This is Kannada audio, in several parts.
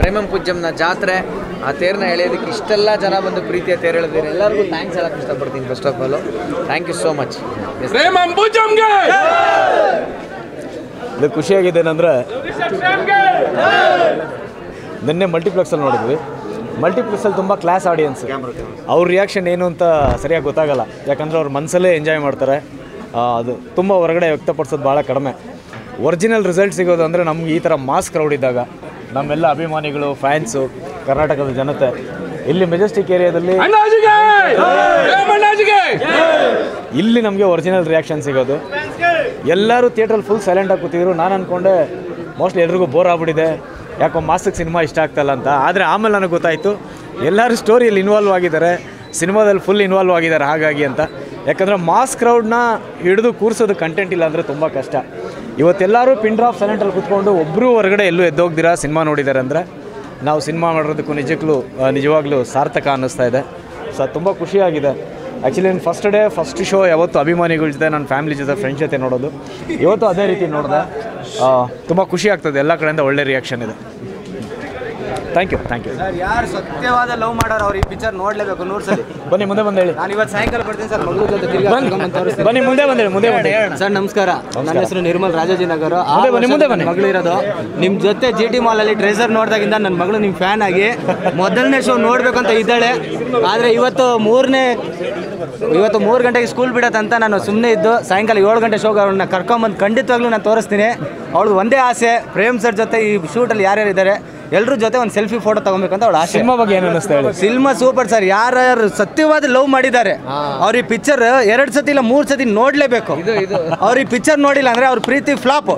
ಪ್ರೇಮಂ ಪೂಜ್ಯಂನ ಜಾತ್ರೆ ಆ ತೇರನ್ನ ಎಳೆಯೋದಕ್ಕೆ ಇಷ್ಟೆಲ್ಲ ಜನ ಬಂದು ಪ್ರೀತಿಯ ತೇರು ಎಳೆದಿರಿ ಎಲ್ಲರಿಗೂ ಥ್ಯಾಂಕ್ಸ್ ಹೇಳಕ್ಕೆ ಇಷ್ಟಪಡ್ತೀನಿ first of all thank you so much ಪ್ರೇಮಂ ಭುಜಂಗೆ ಇದು ಖುಷಿಯಾಗಿದ್ದೇನೆಂದರೆ ನಿನ್ನೆ ಮಲ್ಟಿಪ್ಲೆಕ್ಸಲ್ಲಿ ನೋಡಿದ್ವಿ ಮಲ್ಟಿಪ್ಲೆಕ್ಸಲ್ಲಿ ತುಂಬ ಕ್ಲಾಸ್ ಆಡಿಯನ್ಸ್ ಅವ್ರ ರಿಯಾಕ್ಷನ್ ಏನು ಅಂತ ಸರಿಯಾಗಿ ಗೊತ್ತಾಗಲ್ಲ ಯಾಕಂದರೆ ಅವ್ರ ಮನಸ್ಸಲ್ಲೇ ಎಂಜಾಯ್ ಮಾಡ್ತಾರೆ ಆ, ಅದು ತುಂಬ ಹೊರಗಡೆ ವ್ಯಕ್ತಪಡಿಸೋದು ಭಾಳ ಕಡಿಮೆ ಒರಿಜಿನಲ್ ರಿಸಲ್ಟ್ ಸಿಗೋದು ಅಂದರೆ ನಮ್ಗೆ ಈ ಥರ ಮಾಸ್ ಕ್ರೌಡ್ ಇದ್ದಾಗ ನಮ್ಮೆಲ್ಲ ಅಭಿಮಾನಿಗಳು ಫ್ಯಾನ್ಸು ಕರ್ನಾಟಕದ ಜನತೆ ಇಲ್ಲಿ ಮೆಜೆಸ್ಟಿಕ್ ಏರಿಯಾದಲ್ಲಿ ಅಣ್ಣಾಜಿಗೆ ಪ್ರೇಮ್ ಅಣ್ಣಾಜಿಗೆ ಇಲ್ಲಿ ನಮಗೆ ಒರಿಜಿನಲ್ ರಿಯಾಕ್ಷನ್ ಸಿಗೋದು ಎಲ್ಲರೂ ಥಿಯೇಟ್ರಲ್ಲಿ ಫುಲ್ ಸೈಲೆಂಟಾಗಿ ಕೂತಿದ್ರು ನಾನು ಅಂದ್ಕೊಂಡೆ ಮೋಸ್ಟ್ಲಿ ಎಲ್ರಿಗೂ ಬೋರ್ ಆಗ್ಬಿಟ್ಟಿದೆ ಯಾಕೋ ಮಾಸಕ್ಕೆ ಸಿನಿಮಾ ಇಷ್ಟ ಆಗ್ತಲ್ಲ ಅಂತ ಆದರೆ ಆಮೇಲೆ ನನಗೆ ಗೊತ್ತಾಯಿತು ಎಲ್ಲರೂ ಸ್ಟೋರಿಯಲ್ಲಿ ಇನ್ವಾಲ್ವ್ ಆಗಿದ್ದಾರೆ ಸಿನಿಮಾದಲ್ಲಿ ಫುಲ್ ಇನ್ವಾಲ್ವ್ ಆಗಿದ್ದಾರೆ ಹಾಗಾಗಿ ಅಂತ ಯಾಕಂದರೆ ಮಾಸ್ ಕ್ರೌಡ್ನ ಹಿಡಿದು ಕೂರಿಸೋದು ಕಂಟೆಂಟ್ ಇಲ್ಲ ಅಂದರೆ ತುಂಬ ಕಷ್ಟ ಇವತ್ತೆಲ್ಲರೂ ಪಿನ್ ಡ್ರಾಪ್ ಸೈಲೆಂಟಲ್ಲಿ ಕೂತ್ಕೊಂಡು ಒಬ್ಬರು ಹೊರಗಡೆ ಎಲ್ಲೂ ಎದ್ದೋಗ್ದಿರಾ ಸಿನಿಮಾ ನೋಡಿದ್ದಾರೆ ಅಂದರೆ ನಾವು ಸಿನಿಮಾ ಮಾಡೋದಕ್ಕೂ ನಿಜಕ್ಕೂ ಆ, ನಿಜವಾಗ್ಲೂ ಸಾರ್ಥಕ ಅನ್ನಿಸ್ತಾ ಇದೆ ಸೊ ತುಂಬ ಖುಷಿಯಾಗಿದೆ ಆ್ಯಕ್ಚುಲಿ ನಾನು ಫಸ್ಟ್ ಡೇ ಫಸ್ಟ್ ಶೋ ಯಾವತ್ತು ಅಭಿಮಾನಿಗಳ ಜೊತೆ ನನ್ನ ಫ್ಯಾಮಿಲಿ ಜೊತೆ ಫ್ರೆಂಡ್ಸ್ ಜೊತೆ ನೋಡೋದು ಇವತ್ತು ಅದೇ ರೀತಿ ನೋಡಿದೆ ತುಂಬ ಖುಷಿ ಆಗ್ತದೆ ಎಲ್ಲ ಕಡೆಯಿಂದ ಒಳ್ಳೆ ರಿಯಾಕ್ಷನ್ ಇದೆ ಥ್ಯಾಂಕ್ ಯು ಥ್ಯಾಂಕ್ ಯು ಯಾರು ಸತ್ಯವಾದ ಲವ್ ಮಾಡೋರು ಅವ್ರು ಈ ಪಿಕ್ಚರ್ ನೋಡ್ಲೇಬೇಕು ನೂರು ಸಲ ಬನ್ನಿ ಮುಂದೆ ಬಂದು ಹೇಳಿ ನಾನು ಇವತ್ತು ಸಾಯಂಕಾಲ ಬರ್ತೀನಿ ಸರ್ ಮಗಳ ಜೊತೆ ತಿರ್ಗಾ ಕರ್ಕೊಂಡ್ ತೋರಿಸ್ತೀನಿ. ಬನ್ನಿ ಮುಂದೆ ಬಂದು ಹೇಳಿ ಮುಂದೆ ಬಂದು ಹೇಳಿ ಸರ್ ನಮಸ್ಕಾರ ನನ್ನ ಹೆಸರು ನಿರ್ಮಲ್ ರಾಜಾಜಿನಗರ ಮುಂದೆ ಬನ್ನಿ, ಮುಂದೆ ಬನ್ನಿ. ಮಗಳು ಇರೋದು ನಿಮ್ಮ ಜೊತೆ ಜಿ ಟಿ ಮಾಲ್ ಅಲ್ಲಿ ಟ್ರೇಸರ್ ನೋಡಿದಾಗಿಂದ ನನ್ನ ಮಗಳು ನಿಮ್ಮ ಫ್ಯಾನ್ ಆಗಿ ಮೊದಲನೇ ಶೋ ನೋಡ್ಬೇಕಂತ ಇದ್ದಾಳೆ ಆದರೆ ಇವತ್ತು ಮೂರನೇ ಇವತ್ತು ಮೂರು ಗಂಟೆಗೆ ಸ್ಕೂಲ್ ಬಿಡತ್ತಂತ ನಾನು ಸುಮ್ಮನೆ ಇದ್ದು ಸಾಯಂಕಾಲ ಏಳು ಗಂಟೆ ಶೋಗೆ ಅವ್ಳನ್ನ ಕರ್ಕೊಂಬಂದು ಖಂಡಿತವಾಗ್ಲೂ ನಾನು ತೋರಿಸ್ತೀನಿ ಅವಳು ಒಂದೇ ಆಸೆ ಪ್ರೇಮ್ ಸರ್ ಜೊತೆ ಈ ಶೂಟಲ್ಲಿ ಯಾರ್ಯಾರು ಇದ್ದಾರೆ ಎಲ್ಲರ ಜೊತೆ ಒಂದು ಸೆಲ್ಫಿ ಫೋಟೋ ತಗೊಬೇಕಂತ ಅವಳು ಆಸೆ ಸಿನಿಮಾ ಬಗ್ಗೆ ಏನು ಅನ್ನಿಸ್ತಾ ಹೇಳಿ ಸಿನಿಮಾ ಸೂಪರ್ ಸರ್ ಯಾರ್ಯಾರು ಸತ್ಯವಾದ ಲವ್ ಮಾಡಿದ್ದಾರೆ ಅವ್ರ ಈ ಪಿಕ್ಚರ್ ಎರಡ್ ಸತಿ ಇಲ್ಲ ಮೂರ್ ಸತಿ ನೋಡ್ಲೇಬೇಕು ಅವ್ರ ಈ ಪಿಕ್ಚರ್ ನೋಡಿಲ್ಲ ಅಂದ್ರೆ ಅವ್ರ ಪ್ರೀತಿ ಫ್ಲಾಪ್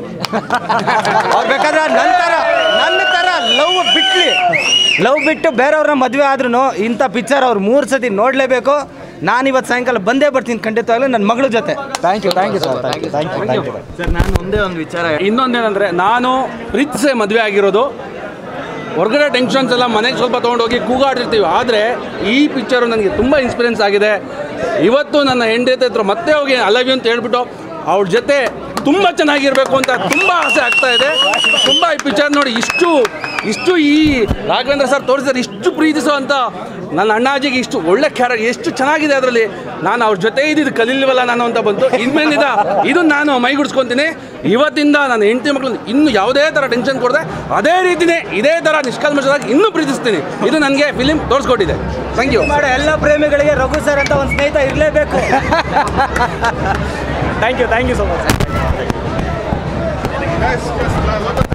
ಅವ್ರು ಬೇಕಾದ್ರೆ ನನ್ನ ತರ ನನ್ನ ತರ ಲವ್ ಬಿಟ್ಲಿ ಲವ್ ಬಿಟ್ಟು ಬೇರೆಯವ್ರನ್ನ ಮದುವೆ ಆದ್ರೂ ಇಂಥ ಪಿಕ್ಚರ್ ಅವ್ರು ಮೂರ್ ಸತಿ ನೋಡ್ಲೇಬೇಕು ನಾನು ಇವತ್ತು ಸಾಯಂಕಾಲ ಬಂದೇ ಬರ್ತೀನಿ ಖಂಡಿತವಾಗ್ಲೂ ನನ್ನ ಮಗಳ ಜೊತೆ thank you thank you sir thank you thank you thank you sir ನಾನು ಒಂದೇ ಒಂದು ವಿಚಾರ ಇನ್ನೊಂದೇನಂದ್ರೆ ನಾನು ಪ್ರೀತಿಸೇ ಮದುವೆ ಆಗಿರೋದು ಹೊರಗಡೆ ಟೆನ್ಷನ್ಸ್ ಎಲ್ಲ ಮನೆಗೆ ಸ್ವಲ್ಪ ತೊಗೊಂಡೋಗಿ ಕೂಗಾಡಿರ್ತೀವಿ ಆದರೆ ಈ ಪಿಕ್ಚರು ನನಗೆ ತುಂಬ ಇನ್ಸ್ಪಿರೆನ್ಸ್ ಆಗಿದೆ ಇವತ್ತು ನನ್ನ ಹೆಂಡತಿ ಹತ್ರ ಮತ್ತೆ ಹೋಗಿ ಅಲವ್ ಯು ಅಂತ ಹೇಳ್ಬಿಟ್ಟು ಅವ್ರ ಜೊತೆ ತುಂಬ ಚೆನ್ನಾಗಿರಬೇಕು ಅಂತ ತುಂಬ ಆಸೆ ಆಗ್ತಾ ಇದೆ ತುಂಬ ಈ ಪಿಕ್ಚರ್ ನೋಡಿ ಇಷ್ಟು ಇಷ್ಟು ಈ ರಾಘವೇಂದ್ರ ಸರ್ ತೋರಿಸಿದ್ರೆ ಇಷ್ಟು ಪ್ರೀತಿಸೋ ಅಂತ ನನ್ನ ಅಣ್ಣಾಜಿಗೆ ಇಷ್ಟು ಒಳ್ಳೆ ಕ್ಯಾರ ಎಷ್ಟು ಚೆನ್ನಾಗಿದೆ ಅದರಲ್ಲಿ ನಾನು ಅವ್ರ ಜೊತೆ ಇದ್ದಿದ್ದು ಕಲೀಲ್ವಲ್ಲ ನಾನು ಅಂತ ಬಂತು ಇನ್ಮೇಲಿಂದ ಇದು ನಾನು ಮೈಗೂಡಿಸ್ಕೊತೀನಿ ಇವತ್ತಿಂದ ನನ್ನ ಹೆಂಡತಿ ಮಕ್ಕಳು ಇನ್ನು ಯಾವುದೇ ಥರ ಟೆನ್ಷನ್ ಕೊಡದೆ ಅದೇ ರೀತಿನೇ ಇದೇ ಥರ ನಿಷ್ಕಲ್ಮಶವಾಗಿ ಇನ್ನೂ ಪ್ರೀತಿಸ್ತೀನಿ ಇದು ನನಗೆ ಫಿಲಿಮ್ ತೋರಿಸ್ಕೊಟ್ಟಿದೆ ಥ್ಯಾಂಕ್ ಯು ಮಾಡೋ ಎಲ್ಲ ಪ್ರೇಮಿಗಳಿಗೆ ರಘು ಸರ್ ಅಂತ ಒಂದು ಸ್ನೇಹಿತ ಇರಲೇಬೇಕು thank you thank you so much